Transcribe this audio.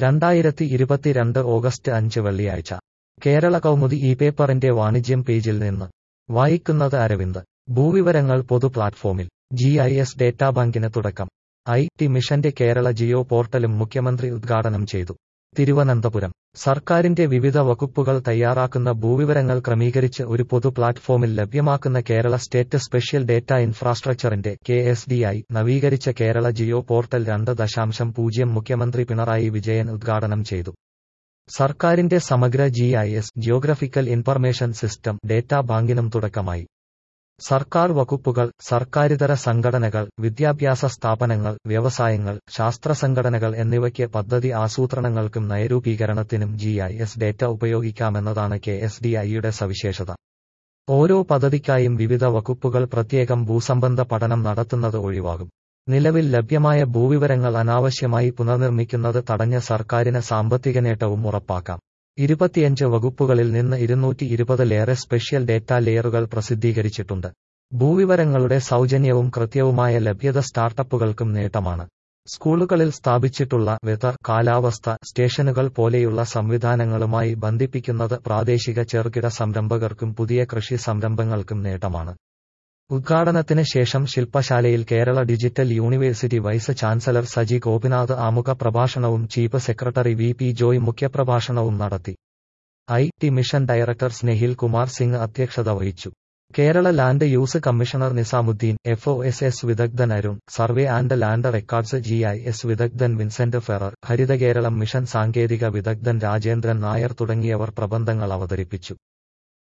രണ്ടായിരത്തി ഇരുപത്തിരണ്ട് ഓഗസ്റ്റ് അഞ്ച് വെള്ളിയാഴ്ച കേരള കൗമുദി ഈ പേപ്പറിന്റെ വാണിജ്യം പേജിൽ നിന്ന് വായിക്കുന്നത് അരവിന്ദ് ഭൂവിവരങ്ങൾ പൊതു പ്ലാറ്റ്ഫോമിൽ ജി ഐ എസ് ഡേറ്റാബാങ്കിന് തുടക്കം ഐ ടി മിഷന്റെ കേരള ജിയോ പോർട്ടലും മുഖ്യമന്ത്രി ഉദ്ഘാടനം ചെയ്തു തിരുവനന്തപുരം സർക്കാരിന്റെ വിവിധ വകുപ്പുകൾ തയ്യാറാക്കുന്ന ഭൂവിവരങ്ങൾ ക്രമീകരിച്ച് ഒരു പൊതു പ്ലാറ്റ്ഫോമിൽ ലഭ്യമാക്കുന്ന കേരള സ്റ്റേറ്റ് സ്പെഷ്യൽ ഡേറ്റ ഇൻഫ്രാസ്ട്രക്ചറിന്റെ കെ എസ് ഡി ഐ നവീകരിച്ച കേരള ജിയോ പോർട്ടൽ രണ്ട് ദശാംശം പൂജ്യം മുഖ്യമന്ത്രി പിണറായി വിജയൻ ഉദ്ഘാടനം ചെയ്തു സർക്കാരിന്റെ സമഗ്ര G I S geographical information system data ബാങ്കിനും തുടക്കമായി സർക്കാർ വകുപ്പുകൾ സർക്കാരിതര സംഘടനകൾ വിദ്യാഭ്യാസ സ്ഥാപനങ്ങൾ വ്യവസായങ്ങൾ ശാസ്ത്ര സംഘടനകൾ എന്നിവയ്ക്ക് പദ്ധതി ആസൂത്രണങ്ങൾക്കും നയരൂപീകരണത്തിനും ജി ഐ എസ് ഡേറ്റ ഉപയോഗിക്കാമെന്നതാണ് കെ എസ് ഡി ഐയുടെ സവിശേഷത ഓരോ പദ്ധതിക്കായും വിവിധ വകുപ്പുകൾ പ്രത്യേകം ഭൂസംബന്ധ പഠനം നടത്തുന്നത് ഒഴിവാകും നിലവിൽ ലഭ്യമായ ഭൂവിവരങ്ങൾ അനാവശ്യമായി പുനർനിർമ്മിക്കുന്നത് തടഞ്ഞ സർക്കാരിന് സാമ്പത്തിക നേട്ടവും ഉറപ്പാക്കാം ഇരുപത്തിയഞ്ച് വകുപ്പുകളിൽ നിന്ന് ഇരുന്നൂറ്റി ഇരുപതിലേറെ സ്പെഷ്യൽ ഡേറ്റ ലെയറുകൾ പ്രസിദ്ധീകരിച്ചിട്ടുണ്ട് ഭൂവിവരങ്ങളുടെ സൗജന്യവും കൃത്യവുമായ ലഭ്യത സ്റ്റാർട്ടപ്പുകൾക്കും നേട്ടമാണ് സ്കൂളുകളിൽ സ്ഥാപിച്ചിട്ടുള്ള വെതർ കാലാവസ്ഥ സ്റ്റേഷനുകൾ പോലെയുള്ള സംവിധാനങ്ങളുമായി ബന്ധിപ്പിക്കുന്നത് പ്രാദേശിക ചെറുകിട സംരംഭകർക്കും പുതിയ കൃഷി സംരംഭങ്ങൾക്കും നേട്ടമാണ് ഉദ്ഘാടനത്തിന് ശേഷം ശില്പശാലയിൽ Kerala digital university vice chancellor Saji Gopinath ആമുഖ പ്രഭാഷണവും chief secretary V P Joy മുഖ്യപ്രഭാഷണവും നടത്തി I T mission director Snehil Kumar Singh അധ്യക്ഷത വഹിച്ചു Kerala land use commissioner Nizamuddin F O S S വിദഗ്ധൻ Arun survey and land records G I S വിദഗ്ധൻ വിൻസെന്റ് ഫെറർ ഹരിതകേരളം മിഷൻ സാങ്കേതിക വിദഗ്ധൻ രാജേന്ദ്രൻ നായർ തുടങ്ങിയവർ പ്രബന്ധങ്ങൾ അവതരിപ്പിച്ചു